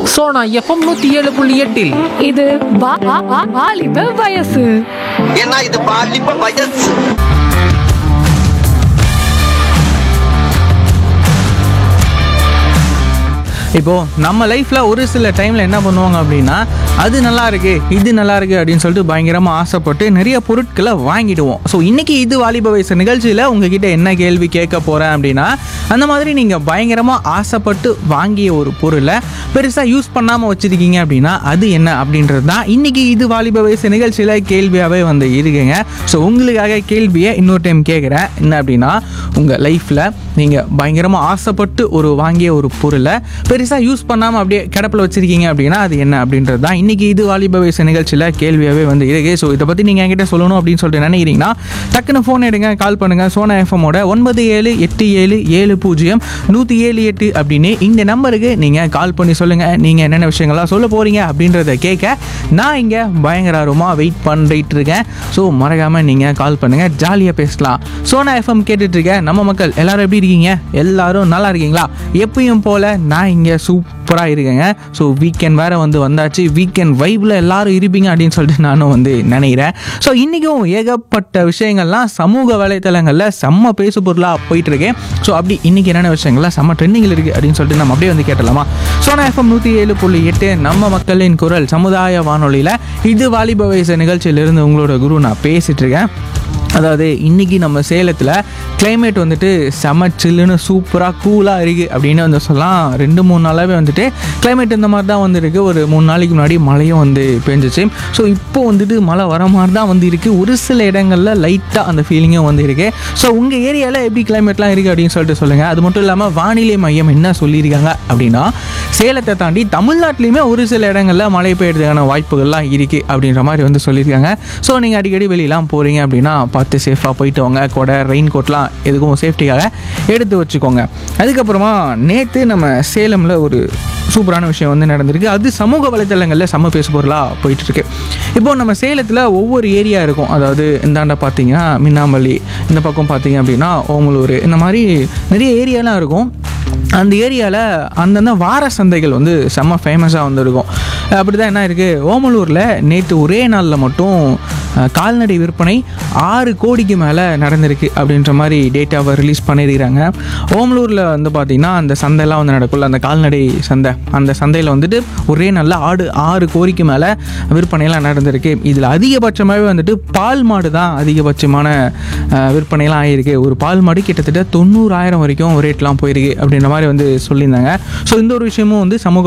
Sona FM நூத்தி ஏழு புள்ளி எட்டில் இது வா- வா- வா- வாலிப வயசு ஏன்னா இது பாலிப்ப வயசு இப்போ நம்ம லைஃப்ல ஒரு சில டைம்ல என்ன பண்ணுவாங்க அப்படின்னா அது நல்லா இருக்கு இது நல்லா இருக்கு அப்படின்னு சொல்லிட்டு பயங்கரமா ஆசைப்பட்டு நிறைய பொருட்களை வாங்கிடுவோம் ஸோ இன்னைக்கு இது வாலிப வயசு நிகழ்ச்சியில உங்ககிட்ட என்ன கேள்வி கேட்க போறேன் அப்படின்னா அந்த மாதிரி நீங்க பயங்கரமா ஆசைப்பட்டு வாங்கிய ஒரு பொருளை பெருசா யூஸ் பண்ணாம வச்சிருக்கீங்க அப்படின்னா அது என்ன அப்படின்றது தான் இன்னைக்கு இது வாலிப வயசு நிகழ்ச்சியில கேள்வியாவே வந்து இருக்குங்க ஸோ உங்களுக்காக கேள்வியை இன்னொரு டைம் கேட்குறேன் என்ன அப்படின்னா உங்க லைஃப்ல நீங்க பயங்கரமா ஆசைப்பட்டு ஒரு வாங்கிய ஒரு பொருளை பெருசாக யூஸ் பண்ணாமல் அப்படியே கிடப்பில் வச்சிருக்கீங்க அப்படின்னா அது என்ன அப்படின்றது தான் இன்றைக்கி இது வாலிப வயசு நிகழ்ச்சியில் கேள்வியாகவே வந்து இருக்கு ஸோ இதை பற்றி நீங்கள் என்கிட்ட சொல்லணும் அப்படின்னு சொல்லிட்டு நினைக்கிறீங்கன்னா டக்குன்னு ஃபோன் எடுங்க கால் பண்ணுங்கள் சோனா எஃப்எம்மோட ஒன்பது ஏழு எட்டு ஏழு ஏழு பூஜ்ஜியம் நூற்றி ஏழு எட்டு அப்படின்னு இந்த நம்பருக்கு நீங்கள் கால் பண்ணி சொல்லுங்கள் நீங்கள் என்னென்ன விஷயங்கள்லாம் சொல்ல போகிறீங்க அப்படின்றத கேட்க நான் இங்கே பயங்கர ஆர்வமாக வெயிட் பண்ணிட்டு இருக்கேன் ஸோ மறக்காமல் நீங்கள் கால் பண்ணுங்கள் ஜாலியாக பேசலாம் சோனா எஃப்எம் கேட்டுட்ருக்க நம்ம மக்கள் எல்லாரும் எப்படி இருக்கீங்க எல்லாரும் நல்லா இருக்கீங்களா எப்பயும் போல் நான் இங்கே சூப்பராக இருக்கேங்க ஸோ வீக்கெண்ட் வேறு வந்து வந்தாச்சு வீக்கெண்ட் வைப்பில் எல்லாரும் இருப்பீங்க அப்படின்னு சொல்லிட்டு நானும் வந்து நினைக்கிறேன் ஸோ இன்றைக்கும் ஏகப்பட்ட விஷயங்கள்லாம் சமூக வலைத்தளங்களில் செம்ம பேசு பொருளாக போயிட்டுருக்கேன் ஸோ அப்படி இன்றைக்கி என்னென்ன விஷயங்கள்லாம் செம்ம ட்ரெண்டிங்கில் இருக்குது அப்படின்னு சொல்லிட்டு நம்ம அப்படியே வந்து கேட்டலாமா சோனா எஃப்எம் நூற்றி ஏழு புள்ளி எட்டு நம்ம மக்களின் குரல் சமுதாய வானொலியில் இது வாலிப வயசு நிகழ்ச்சியிலிருந்து உங்களோட குரு நான் பேசிகிட்டு இருக்கேன் அதாவது இன்றைக்கி நம்ம சேலத்தில் climate வந்துட்டு செம சில்லுன்னு சூப்பராக கூலாக இருக்குது அப்படின்னு வந்து சொல்லலாம் ரெண்டு மூணு நாளாகவே வந்துட்டு climate இந்த மாதிரி தான் வந்துருக்கு ஒரு மூணு நாளைக்கு முன்னாடி மழையும் வந்து பெஞ்சிச்சு ஸோ இப்போ வந்துட்டு மழை வர மாதிரி தான் வந்து இருக்குது ஒரு சில இடங்களில் லைட்டாக அந்த ஃபீலிங்கும் வந்து இருக்குது ஸோ உங்கள் ஏரியாவில் எப்படி கிளைமேட்லாம் இருக்குது அப்படின்னு சொல்லிட்டு சொல்லுங்கள் அது மட்டும் இல்லாமல் வானிலை மையம் என்ன சொல்லியிருக்காங்க அப்படின்னா சேலத்தை தாண்டி தமிழ்நாட்டிலையுமே ஒரு சில இடங்களில் மழை பெய்யறதுக்கான வாய்ப்புகள்லாம் இருக்குது அப்படின்ற மாதிரி வந்து சொல்லியிருக்காங்க ஸோ நீங்கள் அடிக்கடி வெளியெலாம் போகிறீங்க அப்படின்னா பார்த்து சேஃபாக போயிட்டு வாங்க கொடை ரெயின் கோட்லாம் எதுக்கும் சேஃப்டிக்காக எடுத்து வச்சுக்கோங்க அதுக்கப்புறமா நேற்று நம்ம சேலமில் ஒரு சூப்பரான விஷயம் வந்து நடந்திருக்கு அது சமூக வலைத்தளங்களில் செம்ம பேசு பொருளாக போயிட்டுருக்கு இப்போ நம்ம சேலத்தில் ஒவ்வொரு ஏரியா இருக்கும் அதாவது இந்தாண்ட பார்த்தீங்கன்னா மின்னாம்பள்ளி இந்த பக்கம் பார்த்தீங்க அப்படின்னா ஓமலூர் இந்த மாதிரி நிறைய ஏரியாலாம் இருக்கும் அந்த ஏரியாவில் அந்தந்த வார சந்தைகள் வந்து செம்ம ஃபேமஸாக வந்துருக்கும் அப்படி தான் என்ன இருக்குது ஓமலூரில் நேற்று ஒரே நாளில் மட்டும் அஹ், கால்நடை விற்பனை ஆறு கோடிக்கு மேலே நடந்திருக்கு அப்படின்ற மாதிரி டேட்டாவை ரிலீஸ் பண்ணியிருக்கிறாங்க ஓமலூரில் வந்து பார்த்திங்கன்னா அந்த சந்தைலாம் வந்து நடக்கும்ல அந்த கால்நடை சந்தை அந்த சந்தையில் வந்துட்டு ஒரே நாளில் ஆடு ஆறு கோடிக்கு மேலே விற்பனையெல்லாம் நடந்திருக்கு இதில் அதிகபட்சமாகவே வந்துட்டு பால் மாடு தான் அதிகபட்சமான அஹ், விற்பனையெல்லாம் ஆகிருக்கு ஒரு பால் மாடு கிட்டத்தட்ட தொண்ணூறாயிரம் வரைக்கும் ரேட்லாம் போயிருக்கு அப்படின்ற மாதிரி வந்து சொல்லியிருந்தாங்க ஸோ இந்த ஒரு விஷயமும் வந்து சமூக